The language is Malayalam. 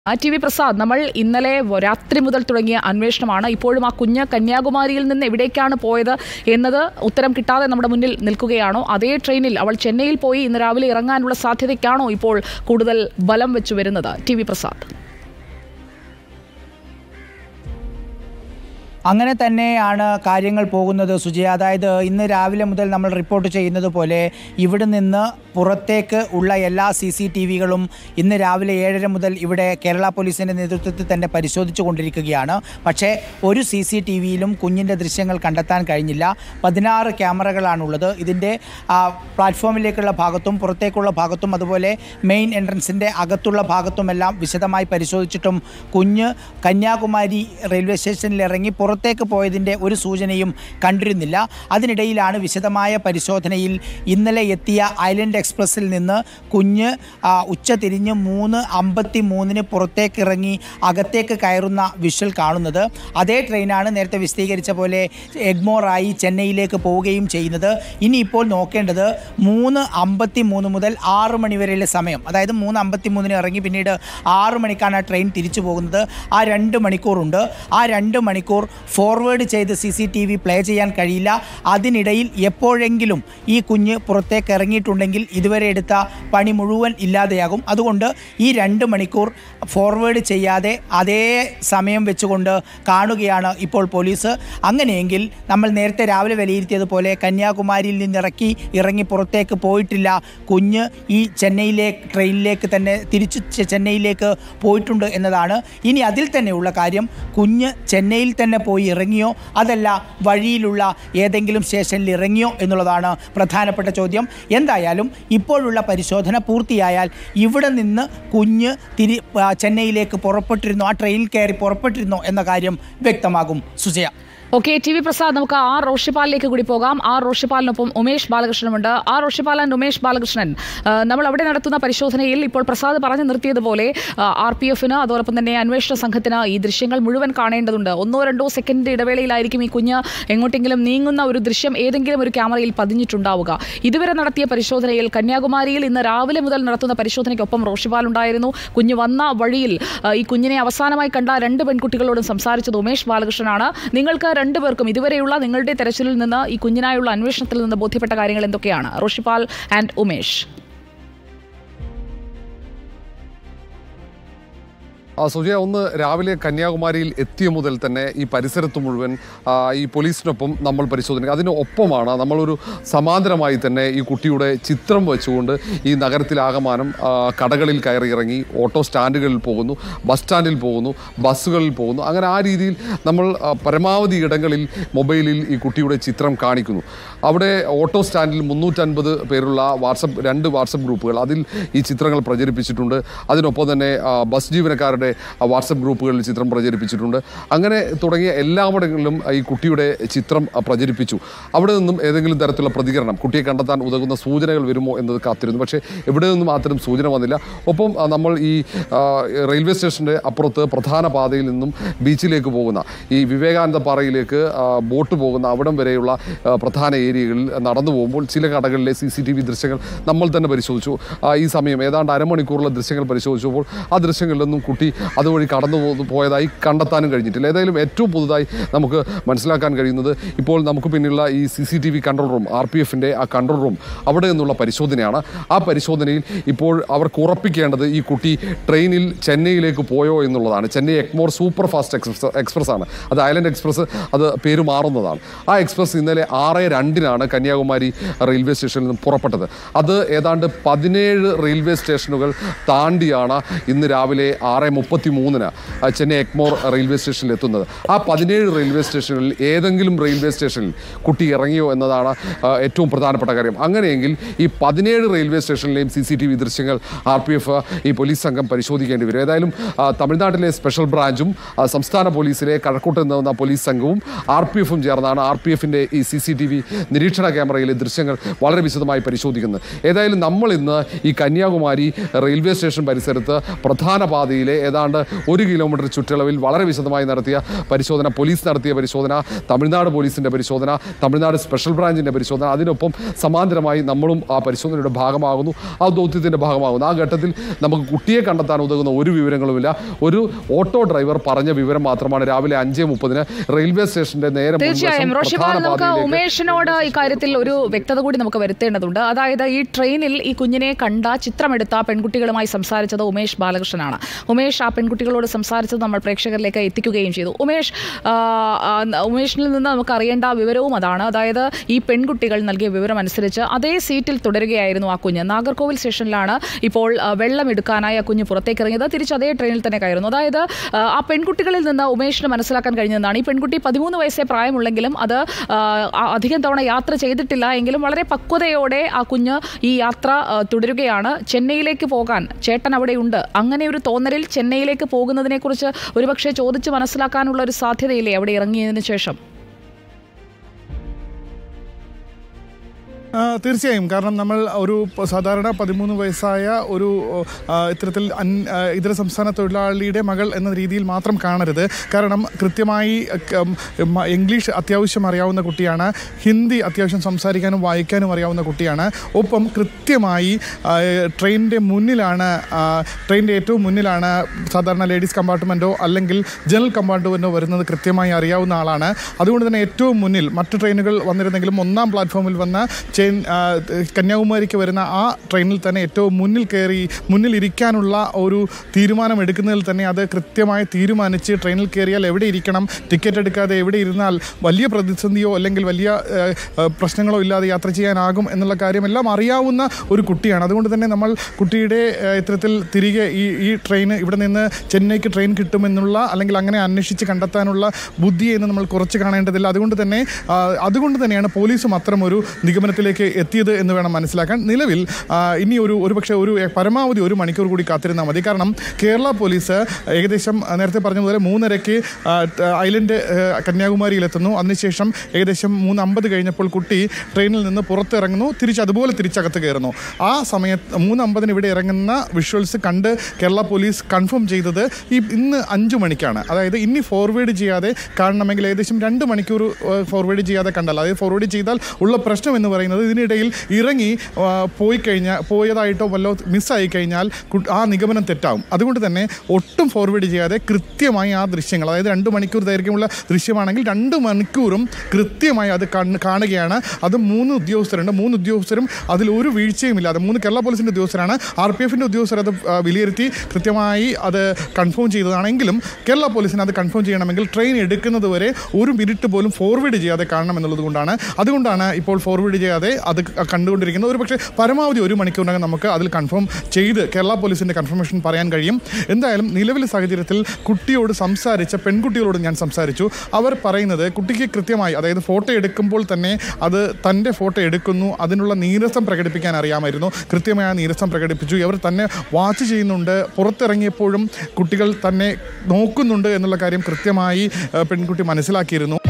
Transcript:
ആ ടി വി പ്രസാദ് നമ്മൾ ഇന്നലെ രാത്രി മുതൽ തുടങ്ങിയ അന്വേഷണമാണ് ഇപ്പോഴും ആ കുഞ്ഞ് കന്യാകുമാരിയിൽ നിന്ന് എവിടേക്കാണ് പോയത് എന്നത് ഉത്തരം കിട്ടാതെ നമ്മുടെ മുന്നിൽ നിൽക്കുകയാണോ അതേ ട്രെയിനിൽ അവൾ ചെന്നൈയിൽ പോയി ഇന്ന് രാവിലെ ഇറങ്ങാനുള്ള സാധ്യതയ്ക്കാണോ ഇപ്പോൾ കൂടുതൽ ബലം വെച്ചു വരുന്നത് ടി വി പ്രസാദ് അങ്ങനെ തന്നെയാണ് കാര്യങ്ങൾ പോകുന്നത് സുജയ അതായത് ഇന്ന് രാവിലെ മുതൽ നമ്മൾ റിപ്പോർട്ട് ചെയ്യുന്നത് പോലെ ഇവിടെ നിന്ന് പുറത്തേക്ക് ഉള്ള എല്ലാ സി സി ടി വികളും ഇന്ന് രാവിലെ ഏഴര മുതൽ ഇവിടെ കേരള പോലീസിൻ്റെ നേതൃത്വത്തിൽ തന്നെ പരിശോധിച്ചു കൊണ്ടിരിക്കുകയാണ് പക്ഷേ ഒരു സി സി ടി വിയിലും കുഞ്ഞിൻ്റെ ദൃശ്യങ്ങൾ കണ്ടെത്താൻ കഴിഞ്ഞില്ല പതിനാറ് ക്യാമറകളാണുള്ളത് ഇതിൻ്റെ ആ, പ്ലാറ്റ്ഫോമിലേക്കുള്ള ഭാഗത്തും പുറത്തേക്കുള്ള ഭാഗത്തും അതുപോലെ മെയിൻ എൻട്രൻസിൻ്റെ അകത്തുള്ള ഭാഗത്തുമെല്ലാം വിശദമായി പരിശോധിച്ചിട്ടും കുഞ്ഞ് കന്യാകുമാരി റെയിൽവേ സ്റ്റേഷനിൽ ഇറങ്ങി പുറത്തേക്ക് പോയതിൻ്റെ ഒരു സൂചനയും കണ്ടിരുന്നില്ല അതിനിടയിലാണ് വിശദമായ പരിശോധനയിൽ ഇന്നലെ എത്തിയ ഐലൻഡ് എക്സ്പ്രസ്സിൽ നിന്ന് കുഞ്ഞ് ആ, ഉച്ച തിരിഞ്ഞ് മൂന്ന് അമ്പത്തി മൂന്നിന് പുറത്തേക്ക് ഇറങ്ങി അകത്തേക്ക് കയറുന്ന വിഷ്വൽ കാണുന്നത് അതേ ട്രെയിനാണ് നേരത്തെ വിശദീകരിച്ച പോലെ എഗ്മോറായി ചെന്നൈയിലേക്ക് പോവുകയും ചെയ്യുന്നത് ഇനിയിപ്പോൾ നോക്കേണ്ടത് മൂന്ന് അമ്പത്തി മൂന്ന് മുതൽ ആറ് മണി വരെയുള്ള സമയം അതായത് മൂന്ന് അമ്പത്തി മൂന്നിന് ഇറങ്ങി പിന്നീട് ആറ് മണിക്കാണ് ആ ട്രെയിൻ തിരിച്ചു പോകുന്നത് ആ രണ്ട് മണിക്കൂറുണ്ട് ആ രണ്ട് മണിക്കൂർ ഫോർവേഡ് ചെയ്ത് C C T V play ചെയ്യാൻ കഴിയില്ല അതിനിടയിൽ എപ്പോഴെങ്കിലും ഈ കുഞ്ഞ് പുറത്തേക്ക് ഇറങ്ങിയിട്ടുണ്ടെങ്കിൽ ഇതുവരെ എടുത്ത പണി മുഴുവൻ ഇല്ലാതെയാകും അതുകൊണ്ട് ഈ രണ്ട് മണിക്കൂർ ഫോർവേഡ് ചെയ്യാതെ അതേ സമയം വെച്ചുകൊണ്ട് കാണുകയാണ് ഇപ്പോൾ പോലീസ് അങ്ങനെയെങ്കിൽ നമ്മൾ നേരത്തെ രാവിലെ വിലയിരുത്തിയതുപോലെ കന്യാകുമാരിയിൽ നിന്നിറക്കി ഇറങ്ങി പുറത്തേക്ക് പോയിട്ടില്ല കുഞ്ഞ് ഈ ചെന്നൈയിലെ ട്രെയിനിലേക്ക് തന്നെ തിരിച്ചു ചെ- ചെന്നൈയിലേക്ക് പോയിട്ടുണ്ട് എന്നതാണ് ഇനി അതിൽ തന്നെയുള്ള കാര്യം കുഞ്ഞ് ചെന്നൈയിൽ തന്നെ പോയി ഇറങ്ങിയോ അതല്ല വഴിയിലുള്ള ഏതെങ്കിലും സ്റ്റേഷനിൽ ഇറങ്ങിയോ എന്നുള്ളതാണ് പ്രധാനപ്പെട്ട ചോദ്യം എന്തായാലും ഇപ്പോഴുള്ള പരിശോധന പൂർത്തിയായാൽ ഇവിടെ നിന്ന് കുഞ്ഞ് തിരി ആ, ചെന്നൈയിലേക്ക് പുറപ്പെട്ടിരുന്നോ ആ ട്രെയിനിൽ കയറി പുറപ്പെട്ടിരുന്നോ എന്ന കാര്യം വ്യക്തമാകും Sujaya okay T V Prasad നമുക്ക് ആർ റോഷിപ്പാലിലേക്ക് കൂടി പോകാം ആർ റോഷിപ്പാലിനൊപ്പം ഉമേഷ് ബാലകൃഷ്ണനുമുണ്ട് ആർ റോഷിപ്പാൽ ആൻഡ് ഉമേഷ് ബാലകൃഷ്ണൻ ആ, നമ്മൾ അവിടെ നടത്തുന്ന പരിശോധനയിൽ ഇപ്പോൾ പ്രസാദ് പറഞ്ഞു നിർത്തിയതുപോലെ ആർ പി എഫിന് അതോടൊപ്പം തന്നെ അന്വേഷണ സംഘത്തിന് ഈ ദൃശ്യങ്ങൾ മുഴുവൻ കാണേണ്ടതുണ്ട് ഒന്നോ രണ്ടോ സെക്കൻഡ് ഇടവേളയിലായിരിക്കും ഈ കുഞ്ഞ് എങ്ങോട്ടെങ്കിലും നീങ്ങുന്ന ഒരു ദൃശ്യം ഏതെങ്കിലും ഒരു ക്യാമറയിൽ പതിഞ്ഞിട്ടുണ്ടാവുക ഇതുവരെ നടത്തിയ പരിശോധനയിൽ കന്യാകുമാരിയിൽ ഇന്ന് രാവിലെ മുതൽ നടത്തുന്ന പരിശോധനയ്ക്കൊപ്പം റോഷിപാൽ ഉണ്ടായിരുന്നു കുഞ്ഞ് വന്ന വഴിയിൽ ആ, ഈ കുഞ്ഞിനെ അവസാനമായി കണ്ട രണ്ട് പെൺകുട്ടികളോടും സംസാരിച്ചത് ഉമേഷ് ബാലകൃഷ്ണനാണ് നിങ്ങൾക്ക് രണ്ടുപേർക്കും ഇതുവരെയുള്ള നിങ്ങളുടെ തെരച്ചിലിൽ നിന്ന് ഈ കുഞ്ഞിനായുള്ള അന്വേഷണത്തിൽ നിന്ന് ബോധ്യപ്പെട്ട കാര്യങ്ങൾ എന്തൊക്കെയാണ് റോഷിപാൽ ആൻഡ് ഉമേഷ് ആ, സുജയ ഒന്ന് രാവിലെ കന്യാകുമാരിയിൽ എത്തിയ മുതൽ തന്നെ ഈ പരിസരത്ത് മുഴുവൻ ആ, ഈ പോലീസിനൊപ്പം നമ്മൾ പരിശോധന അതിന് ഒപ്പമാണ് നമ്മളൊരു സമാന്തരമായി തന്നെ ഈ കുട്ടിയുടെ ചിത്രം വെച്ചുകൊണ്ട് ഈ നഗരത്തിലാകമാനം ആ, കടകളിൽ കയറി ഇറങ്ങി ഓട്ടോ സ്റ്റാൻഡുകളിൽ പോകുന്നു ബസ് സ്റ്റാൻഡിൽ പോകുന്നു ബസ്സുകളിൽ പോകുന്നു അങ്ങനെ ആ രീതിയിൽ നമ്മൾ ആ, പരമാവധി ഇടങ്ങളിൽ മൊബൈലിൽ ഈ കുട്ടിയുടെ ചിത്രം കാണിക്കുന്നു അവിടെ ഓട്ടോ സ്റ്റാൻഡിൽ മുന്നൂറ്റൻപത് പേരുള്ള വാട്സപ്പ് രണ്ട് വാട്സപ്പ് ഗ്രൂപ്പുകൾ അതിൽ ഈ ചിത്രങ്ങൾ പ്രചരിപ്പിച്ചിട്ടുണ്ട് അതിനൊപ്പം തന്നെ ആ, ബസ് ജീവനക്കാരുടെ ആ, വാട്സപ്പ് ഗ്രൂപ്പുകളിൽ ചിത്രം പ്രചരിപ്പിച്ചിട്ടുണ്ട് അങ്ങനെ തുടങ്ങിയ എല്ലായിടങ്ങളിലും ഈ കുട്ടിയുടെ ചിത്രം ആ, പ്രചരിപ്പിച്ചു അവിടെ നിന്നും ഏതെങ്കിലും തരത്തിലുള്ള പ്രതികരണം കുട്ടിയെ കണ്ടെത്താൻ ഉതകുന്ന സൂചനകൾ വരുമോ എന്നത് കാത്തിരുന്നു പക്ഷേ എവിടെ നിന്നും അത്തരം സൂചന വന്നില്ല ഒപ്പം ആ, നമ്മൾ ഈ ആ, റെയിൽവേ സ്റ്റേഷൻ്റെ അപ്പുറത്ത് പ്രധാന പാതയിൽ നിന്നും ബീച്ചിലേക്ക് പോകുന്ന ഈ വിവേകാനന്ദ പാറയിലേക്ക് ആ, ബോട്ട് പോകുന്ന അവിടം വരെയുള്ള ആ, പ്രധാന ഏരിയകളിൽ നടന്നു പോകുമ്പോൾ ചില കടകളിലെ സി സി ടി വി ദൃശ്യങ്ങൾ നമ്മൾ തന്നെ പരിശോധിച്ചു ആ, ഈ സമയം ഏതാണ്ട് അരമണിക്കൂറുള്ള ദൃശ്യങ്ങൾ പരിശോധിച്ചപ്പോൾ ആ ദൃശ്യങ്ങളിലൊന്നും കുട്ടി അതുവഴി കടന്നു പോ- പോയതായി കണ്ടെത്താനും കഴിഞ്ഞിട്ടില്ല ഏതായാലും ഏറ്റവും പുതുതായി നമുക്ക് മനസ്സിലാക്കാൻ കഴിയുന്നത് ഇപ്പോൾ നമുക്ക് പിന്നിലുള്ള ഈ C C T V control room R P എഫിൻ്റെ ആ കൺട്രോൾ റൂം അവിടെ നിന്നുള്ള പരിശോധനയാണ് ആ പരിശോധനയിൽ ഇപ്പോൾ അവർക്ക് ഉറപ്പിക്കേണ്ടത് ഈ കുട്ടി ട്രെയിനിൽ ചെന്നൈയിലേക്ക് പോയോ എന്നുള്ളതാണ് Chennai Egmore super fast express express ആണ് അത് ഐലൻഡ് എക്സ്പ്രസ് അത് പേര് മാറുന്നതാണ് ആ എക്സ്പ്രസ് ഇന്നലെ ആറ് രണ്ടിനാണ് കന്യാകുമാരി റെയിൽവേ സ്റ്റേഷനിൽ നിന്ന് പുറപ്പെട്ടത് അത് ഏതാണ്ട് പതിനേഴ് റെയിൽവേ സ്റ്റേഷനുകൾ താണ്ടിയാണ് ഇന്ന് രാവിലെ ആറ് മുപ്പത്തി മൂന്നിന് ചെന്നൈ എക്മോർ റെയിൽവേ സ്റ്റേഷനിൽ എത്തുന്നത് ആ പതിനേഴ് റെയിൽവേ സ്റ്റേഷനിൽ ഏതെങ്കിലും റെയിൽവേ സ്റ്റേഷനിൽ കുട്ടി ഇറങ്ങിയോ എന്നതാണ് ആ, ഏറ്റവും പ്രധാനപ്പെട്ട കാര്യം അങ്ങനെയെങ്കിൽ ഈ പതിനേഴ് റെയിൽവേ സ്റ്റേഷനിലെയും സി സി ടി വി ദൃശ്യങ്ങൾ ആർ പി എഫ് ഈ പോലീസ് സംഘം പരിശോധിക്കേണ്ടി വരും ഏതായാലും ആ, തമിഴ്നാട്ടിലെ സ്പെഷ്യൽ ബ്രാഞ്ചും ആ, സംസ്ഥാന പോലീസിലെ കഴക്കൂട്ട് നിന്ന പോലീസ് സംഘവും ആർ പി എഫും ചേർന്നാണ് ആർ പി എഫിൻ്റെ ഈ സി സി ടി വി നിരീക്ഷണ ക്യാമറയിലെ ദൃശ്യങ്ങൾ വളരെ വിശദമായി പരിശോധിക്കുന്നത് ഏതായാലും നമ്മൾ ഇന്ന് ഈ കന്യാകുമാരി റെയിൽവേ സ്റ്റേഷൻ പരിസരത്ത് പ്രധാന പാതയിലെ ഏതാണ്ട് ഒരു കിലോമീറ്റർ ചുറ്റളവിൽ വളരെ വിശദമായി നടത്തിയ പരിശോധന പോലീസ് നടത്തിയ പരിശോധന തമിഴ്നാട് പോലീസിന്റെ പരിശോധന തമിഴ്നാട് സ്പെഷ്യൽ ബ്രാഞ്ചിന്റെ പരിശോധന അതിനൊപ്പം സമാന്തരമായി നമ്മളും ആ പരിശോധനയുടെ ഭാഗമാകുന്നു ആ ദൗത്യത്തിന്റെ ഭാഗമാകുന്നു ആ ഘട്ടത്തിൽ നമുക്ക് കുട്ടിയെ കണ്ടെത്താൻ ഉതകുന്ന ഒരു വിവരങ്ങളുമില്ല ഒരു ഓട്ടോ ഡ്രൈവർ പറഞ്ഞ വിവരം മാത്രമാണ് രാവിലെ അഞ്ചേ മുപ്പതിന് റെയിൽവേ സ്റ്റേഷന്റെ നേരെ മുൻവശം തീർച്ചയായും റോഷിപാൽ പ്രധാന നമുക്ക് പാതയിലേക്ക് ഉമേഷിനോട് ഇക്കാര്യത്തിൽ ഒരു വ്യക്തത കൂടി നമുക്ക് വരുത്തേണ്ടതുണ്ട് അതായത് ഈ ട്രെയിനിൽ ഈ കുഞ്ഞിനെ കണ്ട ചിത്രമെടുത്ത പെൺകുട്ടികളുമായി സംസാരിച്ചത് ഉമേഷ് ബാലകൃഷ്ണനാണ് ഉമേഷ് ആ പെൺകുട്ടികളോട് സംസാരിച്ചത് നമ്മൾ പ്രേക്ഷകരിലേക്ക് എത്തിക്കുകയും ചെയ്തു ഉമേഷ് ആ, ആ, ഉമേഷിൽ നിന്ന് നമുക്ക് അറിയേണ്ട വിവരവും അതാണ് അതായത് ഈ പെൺകുട്ടികൾ നൽകിയ വിവരം അനുസരിച്ച് അതേ സീറ്റിൽ തുടരുകയായിരുന്നു ആ കുഞ്ഞ് നാഗർകോവിൽ സ്റ്റേഷനിലാണ് ഇപ്പോൾ ആ, വെള്ളം എടുക്കാനായി ആ കുഞ്ഞ് പുറത്തേക്ക് ഇറങ്ങിയത് തിരിച്ച് അതേ ട്രെയിനിൽ തന്നെ കയറുന്നു അതായത് ആ, ആ പെൺകുട്ടികളിൽ നിന്ന് ഉമേഷിന് മനസ്സിലാക്കാൻ കഴിഞ്ഞതാണ് ഈ പെൺകുട്ടി പതിമൂന്ന് വയസ്സേ പ്രായമുള്ളെങ്കിലും അത് ആ, ആ, അധികം തവണ യാത്ര ചെയ്തിട്ടില്ല എങ്കിലും വളരെ പക്വതയോടെ ആ കുഞ്ഞ് ഈ യാത്ര ആ, തുടരുകയാണ് ചെന്നൈയിലേക്ക് പോകാൻ ചേട്ടൻ അവിടെയുണ്ട് അങ്ങനെ ഒരു തോന്നലിൽ ചെന്നൈയിലേക്ക് പോകുന്നതിനെക്കുറിച്ച് ഒരുപക്ഷെ ചോദിച്ച് മനസ്സിലാക്കാനുള്ള ഒരു സാധ്യതയില്ലേ അവിടെ ഇറങ്ങിയതിന് ശേഷം ആ, തീർച്ചയായും കാരണം നമ്മൾ ഒരു പ- സാധാരണ പതിമൂന്ന് വയസ്സായ ഒരു ആ, ഇത്തരത്തിൽ അൻ ആ, ഇതര സംസ്ഥാന തൊഴിലാളിയുടെ മകൾ എന്ന രീതിയിൽ മാത്രം കാണരുത് കാരണം കൃത്യമായി ക- മ- ഇംഗ്ലീഷ് അത്യാവശ്യം അറിയാവുന്ന കുട്ടിയാണ് ഹിന്ദി അത്യാവശ്യം സംസാരിക്കാനും വായിക്കാനും അറിയാവുന്ന കുട്ടിയാണ് ഒപ്പം കൃത്യമായി ആ, ട്രെയിനിൻ്റെ മുന്നിലാണ് ആ, ട്രെയിനിൻ്റെ ഏറ്റവും മുന്നിലാണ് സാധാരണ ലേഡീസ് കമ്പാർട്ട്മെൻറ്റോ അല്ലെങ്കിൽ ജനറൽ കമ്പാർട്ട്മെൻറ്റോ വരുന്നത് കൃത്യമായി അറിയാവുന്ന ആളാണ് അതുകൊണ്ട് തന്നെ ഏറ്റവും മുന്നിൽ മറ്റു ട്രെയിനുകൾ വന്നിരുന്നെങ്കിലും ഒന്നാം പ്ലാറ്റ്ഫോമിൽ വന്ന ചെൻ ആ, കന്യാകുമാരിക്ക് വരുന്ന ആ ട്രെയിനിൽ തന്നെ ഏറ്റവും മുന്നിൽ കയറി മുന്നിൽ ഇരിക്കാനുള്ള ഒരു തീരുമാനം എടുക്കുന്നതിൽ തന്നെ അത് കൃത്യമായി തീരുമാനിച്ച് ട്രെയിനിൽ കയറിയാൽ എവിടെ ഇരിക്കണം ടിക്കറ്റ് എടുക്കാതെ എവിടെ ഇരുന്നാൽ വലിയ പ്രതിസന്ധിയോ അല്ലെങ്കിൽ വലിയ ആ, ആ, പ്രശ്നങ്ങളോ ഇല്ലാതെ യാത്ര ചെയ്യാനാകും എന്നുള്ള കാര്യമെല്ലാം അറിയാവുന്ന ഒരു കുട്ടിയാണ് അതുകൊണ്ട് തന്നെ നമ്മൾ കുട്ടിയുടെ ആ, ഇത്തരത്തിൽ തിരികെ ഈ ഈ ട്രെയിൻ ഇവിടെ നിന്ന് ചെന്നൈക്ക് ട്രെയിൻ കിട്ടുമെന്നുള്ള അല്ലെങ്കിൽ അങ്ങനെ അന്വേഷിച്ച് കണ്ടെത്താനുള്ള ബുദ്ധിയെ ഇന്ന് നമ്മൾ കുറച്ച് കാണേണ്ടതില്ല അതുകൊണ്ട് തന്നെ ആ, അതുകൊണ്ട് തന്നെയാണ് പോലീസും അത്തരം ഒരു നിഗമനത്തിലേക്ക് എത്തിയത് എന്ന് വേണം മനസ്സിലാക്കാൻ നിലവിൽ ആ, ഇനി ഒരു ഒരുപക്ഷെ ഒരു പരമാവധി ഒരു മണിക്കൂർ കൂടി കാത്തിരുന്നാൽ മതി കാരണം കേരള പോലീസ് ഏകദേശം ആ, നേരത്തെ പറഞ്ഞതുപോലെ മൂന്നരയ്ക്ക് ആ, ത- ഐലൻഡ് ആ, കന്യാകുമാരിയിലെത്തുന്നു അതിനുശേഷം ഏകദേശം മൂന്ന് അമ്പത് കഴിഞ്ഞപ്പോൾ കുട്ടി ട്രെയിനിൽ നിന്ന് പുറത്തിറങ്ങുന്നു തിരിച്ച് അതുപോലെ തിരിച്ചകത്ത് കയറുന്നു ആ സമയത്ത് മൂന്ന് അമ്പതിന് ഇവിടെ ഇറങ്ങുന്ന വിഷ്വൽസ് കണ്ട് കേരള പോലീസ് കൺഫേം ചെയ്തത് ഈ ഇന്ന് അഞ്ച് മണിക്കാണ് അതായത് ഇനി ഫോർവേഡ് ചെയ്യാതെ കാണണമെങ്കിൽ ഏകദേശം രണ്ട് മണിക്കൂർ ഫോർവേഡ് ചെയ്യാതെ കണ്ടാൽ അതായത് ഫോർവേഡ് ചെയ്താൽ ഉള്ള പ്രശ്നം എന്ന് പറയുന്നത് ഇതിനിടയിൽ ഇറങ്ങി ആ, പോയി കഴിഞ്ഞാൽ പോയതായിട്ടോ വല്ലോ മിസ്സായി കഴിഞ്ഞാൽ കു- ആ നിഗമനം തെറ്റാവും അതുകൊണ്ട് തന്നെ ഒട്ടും ഫോർവേഡ് ചെയ്യാതെ കൃത്യമായി ആ ദൃശ്യങ്ങൾ അതായത് രണ്ട് മണിക്കൂർ ദൈർഘ്യമുള്ള ദൃശ്യമാണെങ്കിൽ രണ്ട് മണിക്കൂറും കൃത്യമായി അത് കണ്ണ് കാണുകയാണ് അത് മൂന്ന് ഉദ്യോഗസ്ഥരുണ്ട് മൂന്ന് ഉദ്യോഗസ്ഥരും അതിൽ ഒരു വീഴ്ചയും ഇല്ലാതെ മൂന്ന് കേരള പോലീസിൻ്റെ ഉദ്യോഗസ്ഥരാണ് ആർ പി എഫിൻ്റെ ഉദ്യോഗസ്ഥർ അത് ആ, വിലയിരുത്തി കൃത്യമായി അത് കൺഫേം ചെയ്തതാണെങ്കിലും കേരള പോലീസിന് അത് കൺഫേം ചെയ്യണമെങ്കിൽ ട്രെയിൻ എടുക്കുന്നത് വരെ ഒരു മിനിറ്റ് പോലും ഫോർവേഡ് ചെയ്യാതെ കാണണം എന്നുള്ളത് കൊണ്ടാണ് അതുകൊണ്ടാണ് ഇപ്പോൾ ഫോർവേഡ് ചെയ്യാതെ അത് ക- കണ്ടുകൊണ്ടിരിക്കുന്നത് ഒരു പക്ഷേ പരമാവധി ഒരു മണിക്കൂറിനകം നമുക്ക് അതിൽ കൺഫേം ചെയ്ത് കേരള പോലീസിൻ്റെ കൺഫർമേഷൻ പറയാൻ കഴിയും എന്തായാലും നിലവിലെ സാഹചര്യത്തിൽ കുട്ടിയോട് സംസാരിച്ച പെൺകുട്ടികളോട് ഞാൻ സംസാരിച്ചു അവർ പറയുന്നത് കുട്ടിക്ക് കൃത്യമായി അതായത് ഫോട്ടോ എടുക്കുമ്പോൾ തന്നെ അത് തൻ്റെ ഫോട്ടോ എടുക്കുന്നു അതിനുള്ള നീരസം പ്രകടിപ്പിക്കാൻ അറിയാമായിരുന്നു കൃത്യമായ നീരസം പ്രകടിപ്പിച്ചു ഇവർ തന്നെ വാച്ച് ചെയ്യുന്നുണ്ട് പുറത്തിറങ്ങിയപ്പോഴും കുട്ടികൾ തന്നെ നോക്കുന്നുണ്ട് എന്നുള്ള കാര്യം കൃത്യമായി ആ, പെൺകുട്ടി മനസ്സിലാക്കിയിരുന്നു